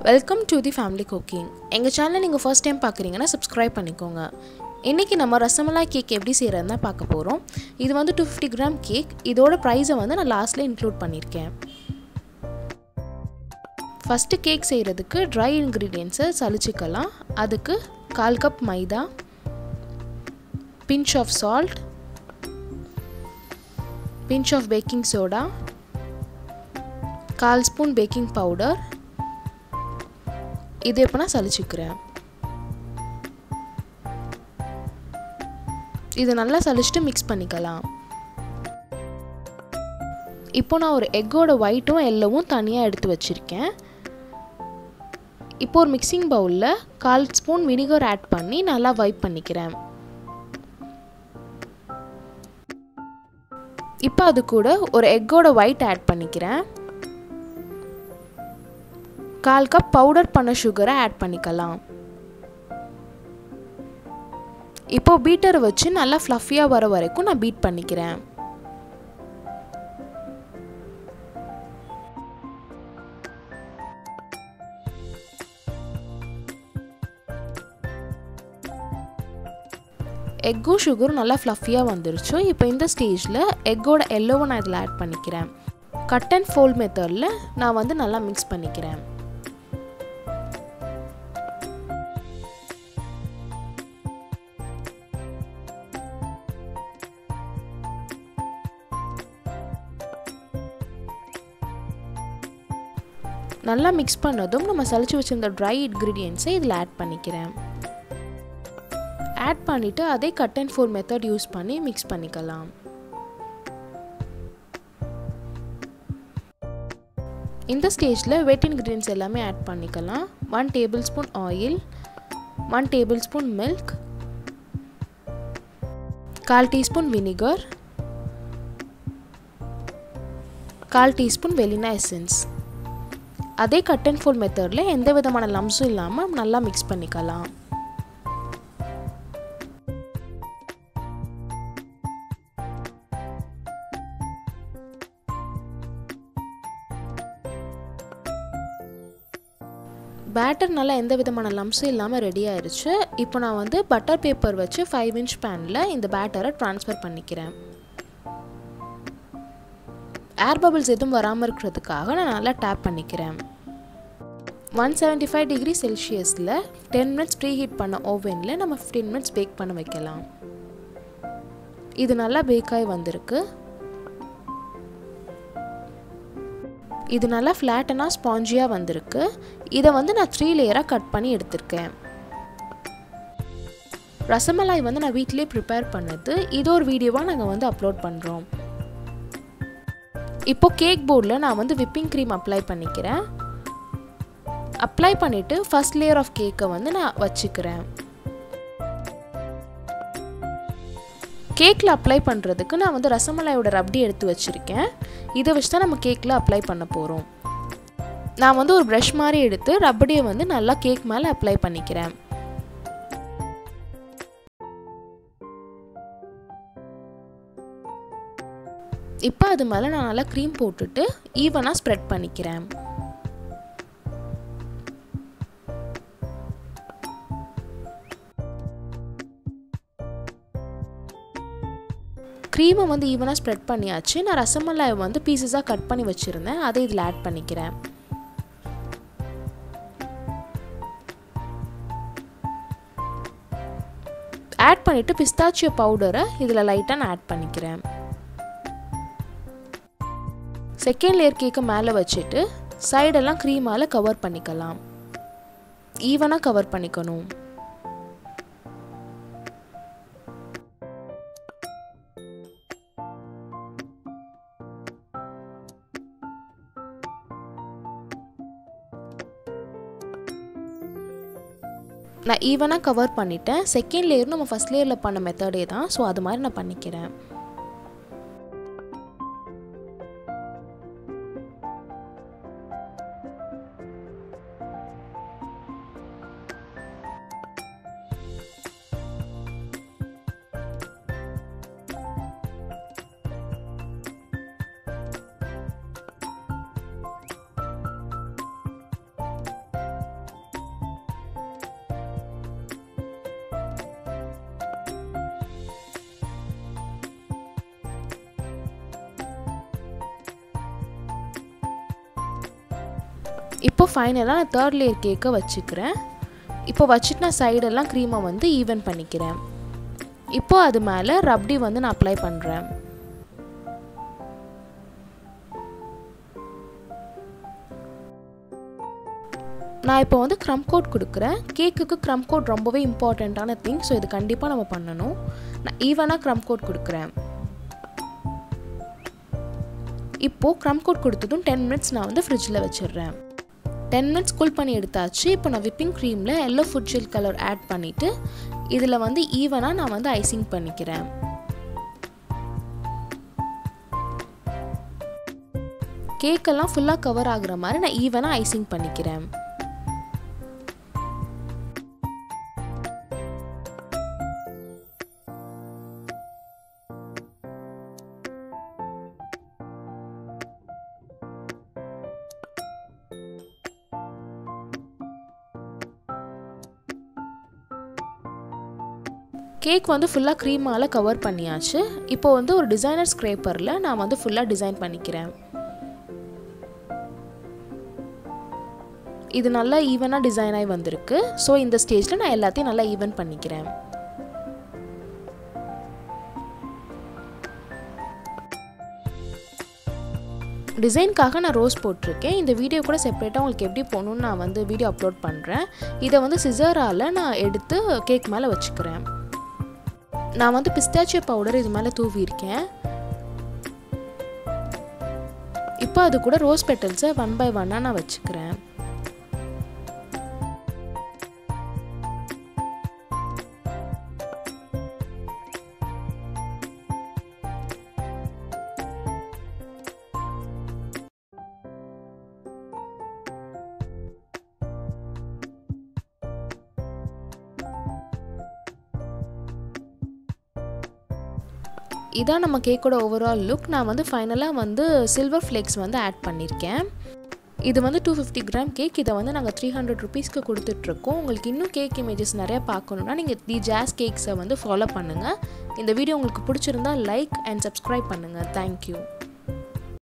welcome to the family cooking எங்கள் சேனலை நீங்கள் ஃபர்ஸ்ட் டைம் பார்க்குறீங்கன்னா சப்ஸ்கிரைப் பண்ணிக்கோங்க இன்றைக்கி நம்ம ரசமலாய் கேக் எப்படி செய்கிறதுன்னு தான் பார்க்க போகிறோம் இது வந்து டூ ஃபிஃப்டி கிராம் கேக் இதோட ப்ரைஸை வந்து நான் லாஸ்ட்டில் இன்க்ளூட் பண்ணியிருக்கேன் ஃபஸ்ட்டு கேக் செய்கிறதுக்கு ட்ரை இன்க்ரீடியன்ஸை சலிச்சிக்கலாம் அதுக்கு கால் cup maida pinch of salt pinch of baking soda கால் ஸ்பூன் பேக்கிங் பவுடர் இது இப்போ நான் சலிச்சுக்கிறேன் இது நல்லா சலிச்சுட்டு மிக்ஸ் பண்ணிக்கலாம் இப்போ நான் ஒரு எக்கோட ஒயிட்டும் எல்லோவும் தனியாக எடுத்து வச்சுருக்கேன் இப்போ ஒரு மிக்சிங் பவுலில் கால் ஸ்பூன் வினிகர் ஆட் பண்ணி நல்லா வைப் பண்ணிக்கிறேன் இப்போ அது கூட ஒரு எக்கோட ஒயிட் ஆட் பண்ணிக்கிறேன் கால் கப் பவுடர் பண்ண சுகரை ஆட் பண்ணிக்கலாம் இப்போ பீட்டரை வச்சு நல்லா ஃப்ளஃபியாக வர வரைக்கும் நான் பீட் பண்ணிக்கிறேன் எக்கும் சுகரும் நல்லா ஃப்ளஃபியாக வந்துருச்சு இப்போ இந்த ஸ்டேஜில் எக்கோட எல்லோவை நான் இதில் ஆட் பண்ணிக்கிறேன் கட் அண்ட் ஃபோல்ட் மெத்தடில் நான் வந்து நல்லா மிக்ஸ் பண்ணிக்கிறேன் நல்லா மிக்ஸ் பண்ணதும் நம்ம சளிச்சு வச்சிருந்த ட்ரை இன்க்ரீடியன்ஸை இதில் ஆட் பண்ணிக்கிறேன் ஆட் பண்ணிவிட்டு அதே cut and fold method use பண்ணி மிக்ஸ் பண்ணிக்கலாம் இந்த ஸ்டேஜில் வெட் இன்க்ரீடியன்ஸ் எல்லாமே ஆட் பண்ணிக்கலாம் one table spoon oil one table spoon milk கால் டீஸ்பூன் வினிகர் கால் டீஸ்பூன் வெலினா எசன்ஸ் அதே கட் அண்ட் ஃபோல் மெத்தடில் எந்த விதமான லம்ஸும் இல்லாமல் நல்லா மிக்ஸ் பண்ணிக்கலாம் பேட்டர் நல்லா எந்த விதமான லம்ஸும் இல்லாமல் ரெடி ஆயிடுச்சு இப்போ நான் வந்து பட்டர் பேப்பர் வச்சு ஃபைவ் இன்ச் பேனில் இந்த பேட்டரை ட்ரான்ஸ்ஃபர் பண்ணிக்கிறேன் ஏர் பபிள்ஸ் எதுவும் வராமல் இருக்கிறதுக்காக நான் நல்லா டேப் பண்ணிக்கிறேன் ஒன் செவன்ட்டி ஃபைவ் டிகிரி செல்சியஸில் டென் மினிட்ஸ் ப்ரீ ஹீட் பண்ண ஓவனில் நம்ம ஃபிஃப்டீன் மினிட்ஸ் பேக் பண்ண வைக்கலாம் இது நல்லா பேக்காகி வந்திருக்கு இது நல்லா ஃப்ளாட்டனாக ஸ்பாஞ்சியாக வந்திருக்கு இதை வந்து நான் த்ரீ லேயராக கட் பண்ணி எடுத்திருக்கேன் ரசமலாய் வந்து நான் வீட்டிலே ப்ரிப்பேர் பண்ணது இது ஒரு வீடியோவாக நாங்கள் வந்து அப்லோட் பண்ணுறோம் இப்போ கேக் போர்டில் நான் வந்து விப்பிங் க்ரீம் அப்ளை பண்ணிக்கிறேன் அப்ளை பண்ணிவிட்டு ஃபஸ்ட் லேயர் ஆஃப் கேக்கை வந்து நான் வச்சுக்கிறேன் கேக்கில் அப்ளை பண்ணுறதுக்கு நான் வந்து ரசமலாயோட ரப்டி எடுத்து வச்சுருக்கேன் இதை வச்சு தான் நம்ம கேக்கில் அப்ளை பண்ண போகிறோம் நான் வந்து ஒரு ப்ரஷ் மாதிரி எடுத்து ரப்படியை வந்து நல்லா கேக் மேலே அப்ளை பண்ணிக்கிறேன் இப்போ அது மேலே நான் நல்லா க்ரீம் போட்டுட்டு ஈவனாக ஸ்ப்ரெட் பண்ணிக்கிறேன் க்ரீமை வந்து ஈவனாக ஸ்ப்ரெட் பண்ணியாச்சு நான் ரசமலாயை வந்து பீசஸாக கட் பண்ணி வச்சுருந்தேன் அதை இதில் ஆட் பண்ணிக்கிறேன் ஆட் பண்ணிவிட்டு பிஸ்தாச்சியோ பவுடரை இதில் லைட்டாக நான் ஆட் பண்ணிக்கிறேன் செகண்ட் லேயர் கேக்கை மேலே வச்சுட்டு சைடெல்லாம் க்ரீமால் கவர் பண்ணிக்கலாம் ஈவனாக கவர் பண்ணிக்கணும் நான் ஈவனாக கவர் பண்ணிட்டேன் செகண்ட் லேயர் நம்ம ஃபஸ்ட் லேயரில் பண்ண மெத்தடே தான் ஸோ அது மாதிரி நான் பண்ணிக்கிறேன் இப்போ ஃபைனலாக நான் தேர்ட் லேயர் கேக்கை வச்சுக்கிறேன் இப்போ வச்சுட்டு நான் சைடெல்லாம் க்ரீமை வந்து ஈவன் பண்ணிக்கிறேன் இப்போ அது மேலே ரப்டி வந்து நான் அப்ளை பண்ணுறேன் நான் இப்போ வந்து க்ரம் கோட் கொடுக்குறேன் கேக்குக்கு க்ரம் கோட் ரொம்பவே இம்பார்ட்டண்ட்டான திங் ஸோ இது கண்டிப்பாக நம்ம பண்ணணும் நான் ஈவனாக க்ரம் கோட் கொடுக்குறேன் இப்போது க்ரம் கோட் கொடுத்ததும் டென் மினிட்ஸ் நான் வந்து ஃப்ரிட்ஜில் வச்சிடுறேன் டென் மினிட்ஸ் கூல் பண்ணி எடுத்தாச்சு இப்போ நான் விப்பிங் க்ரீமில் yellow food gel colour add பண்ணிவிட்டு இதில் வந்து ஈவனாக நான் வந்து ஐசிங் பண்ணிக்கிறேன் கேக்கெல்லாம் ஃபுல்லாக கவர் ஆகுற மாதிரி நான் ஈவனாக ஐசிங் பண்ணிக்கிறேன் கேக் வந்து ஃபுல்லாக க்ரீமால் கவர் பண்ணியாச்சு இப்போ வந்து ஒரு டிசைனர் ஸ்க்ரேப்பரில் நான் வந்து ஃபுல்லாக டிசைன் பண்ணிக்கிறேன் இது நல்லா ஈவனாக டிசைன் ஆகி வந்திருக்கு ஸோ இந்த ஸ்டேஜில் நான் எல்லாத்தையும் நல்லா ஈவன் பண்ணிக்கிறேன் டிசைனுக்காக நான் ரோஸ் போட்டிருக்கேன் இந்த வீடியோ கூட செப்பரேட்டாக உங்களுக்கு எப்படி போகணுன்னு நான் வந்து வீடியோ அப்லோட் பண்ணுறேன் இதை வந்து சிசரால் நான் எடுத்து கேக் மேலே வச்சுக்கிறேன் நான் வந்து பிஸ்தாச்சியோ பவுடர் இது மேலே தூவியிருக்கேன் இப்போ அது கூட ரோஸ் பெட்டல்ஸை ஒன் பை ஒன்னாக நான் வச்சுக்கிறேன் இதான் நம்ம கேக்கோட ஓவரால் லுக் நான் வந்து ஃபைனலாக வந்து சில்வர் ஃப்ளேக்ஸ் வந்து ஆட் பண்ணியிருக்கேன் இது வந்து டூ ஃபிஃப்டி கிராம் கேக் இதை வந்து நாங்கள் த்ரீ ஹண்ட்ரட் ருபீஸ்க்கு கொடுத்துட்ருக்கோம் உங்களுக்கு இன்னும் கேக் இமேஜஸ் நிறையா பார்க்கணுன்னா நீங்கள் தி ஜாஸ் கேக்ஸை வந்து ஃபாலோ பண்ணுங்கள் இந்த வீடியோ உங்களுக்கு பிடிச்சிருந்தா லைக் அண்ட் சப்ஸ்கிரைப் பண்ணுங்கள் தேங்க்யூ